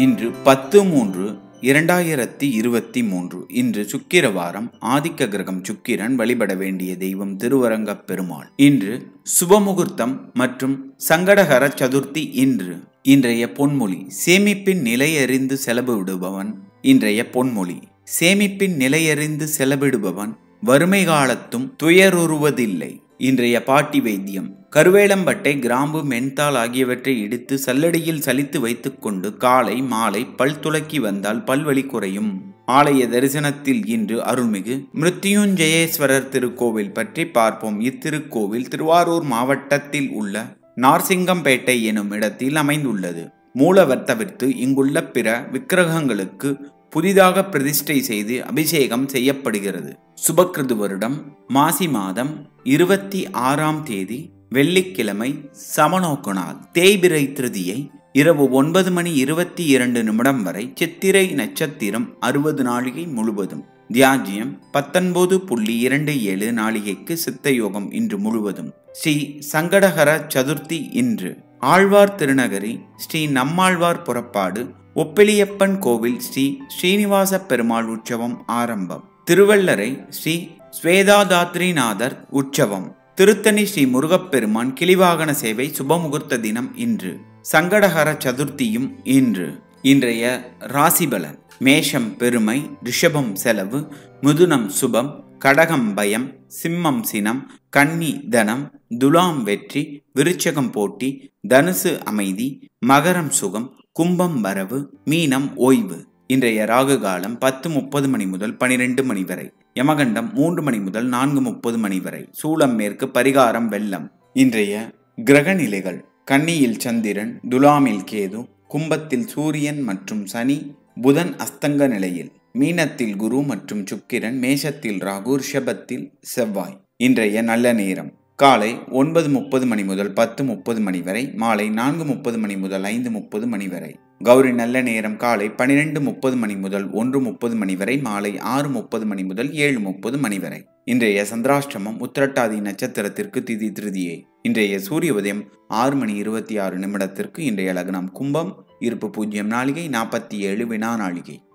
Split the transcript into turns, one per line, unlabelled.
இன்று பத்து மூன்று இரண்டாயிரத்தி இருபத்தி மூன்று இன்று சுக்கிரவாரம் ஆதிக்க கிரகம் சுக்கிரன் வழிபட வேண்டிய தெய்வம் திருவரங்கப் பெருமாள் இன்று சுபமுகூர்த்தம் மற்றும் சங்கடகர சதுர்த்தி இன்று இன்றைய பொன்மொழி சேமிப்பின் நிலையறிந்து செலவிடுபவன் இன்றைய பொன்மொழி சேமிப்பின் நிலையறிந்து செலவிடுபவன் வறுமை காலத்தும் துயருறுவதில்லை இன்றைய பாட்டி வைத்தியம் கருவேலம்பட்டை கிராம்பு மென்தால் ஆகியவற்றை இடித்து சல்லடியில் சலித்து வைத்துக்கொண்டு காலை மாலை பல் துலக்கி வந்தால் பல்வலி குறையும் ஆலய தரிசனத்தில் இன்று அருள்மிகு மிருத்யுஞ்சயேஸ்வரர் திருக்கோவில் பற்றி பார்ப்போம் இத்திருக்கோவில் திருவாரூர் மாவட்டத்தில் உள்ள நார்சிங்கம்பேட்டை எனும் இடத்தில் அமைந்துள்ளது மூலவர் தவிர்த்து இங்குள்ள பிற விக்கிரகங்களுக்கு புதிதாக பிரதிஷ்டை செய்து அபிஷேகம் செய்யப்படுகிறது சுபக்கிருது வருடம் மாசி மாதம் இருபத்தி ஆறாம் தேதி வெள்ளிக்கிழமை சமநோக்கு நாள் தேய்பிரை திருதியை இரவு ஒன்பது மணி இருபத்தி இரண்டு நிமிடம் வரை சித்திரை நட்சத்திரம் அறுபது நாழிகை முழுவதும் தியாஜியம் பத்தொன்பது புள்ளி இரண்டு ஏழு நாளிகைக்கு சித்தயோகம் இன்று முழுவதும் ஸ்ரீ சங்கடகர சதுர்த்தி இன்று ஆழ்வார் திருநகரி ஸ்ரீ நம்மாழ்வார் புறப்பாடு ஒப்பிலியப்பன் கோவில் ஸ்ரீ ஸ்ரீனிவாச பெருமாள் உற்சவம் ஆரம்பம் திருவள்ளரை ஸ்ரீ ஸ்வேதாதாத்ரிநாதர் உற்சவம் திருத்தணி ஸ்ரீ முருகப்பெருமான் கிளிவாகன சேவை சுபமுகூர்த்த தினம் இன்று சங்கடஹர சதுர்த்தியும் இன்று இன்றைய ராசிபலன் மேஷம் பெருமை ரிஷபம் செலவு மிதுனம் சுபம் கடகம் பயம் சிம்மம் சினம் கன்னி தனம் துலாம் வெற்றி விருச்சகம் போட்டி தனுசு அமைதி மகரம் சுகம் கும்பம் வரவு மீனம் ஓய்வு இன்றைய ராகு காலம் பத்து முப்பது மணி முதல் பனிரெண்டு மணி வரை யமகண்டம் மூன்று மணி முதல் நான்கு முப்பது மணி வரை சூளம் மேற்கு பரிகாரம் வெள்ளம் இன்றைய கிரக நிலைகள் கன்னியில் சந்திரன் துலாமில் கேது கும்பத்தில் சூரியன் மற்றும் சனி புதன் அஸ்தங்க நிலையில் மீனத்தில் குரு மற்றும் சுக்கிரன் மேஷத்தில் ராகு ரிஷபத்தில் செவ்வாய் இன்றைய நல்ல நேரம் காலை ஒன்பது முப்பது மணி முதல் பத்து முப்பது மணி வரை மாலை நான்கு முப்பது மணி முதல் ஐந்து முப்பது மணி வரை கௌரி நல்ல நேரம் காலை பனிரெண்டு முப்பது மணி முதல் ஒன்று முப்பது மணி வரை மாலை ஆறு முப்பது மணி முதல் ஏழு முப்பது மணி வரை இன்றைய சந்திராஷ்டிரமம் உத்திரட்டாதி நட்சத்திரத்திற்கு திதி திருதியே இன்றைய சூரிய உதயம் ஆறு மணி இருபத்தி ஆறு நிமிடத்திற்கு இன்றைய லக்னம் கும்பம் இருப்பு பூஜ்ஜியம் நாளிகை நாற்பத்தி ஏழு வினா நாளிகை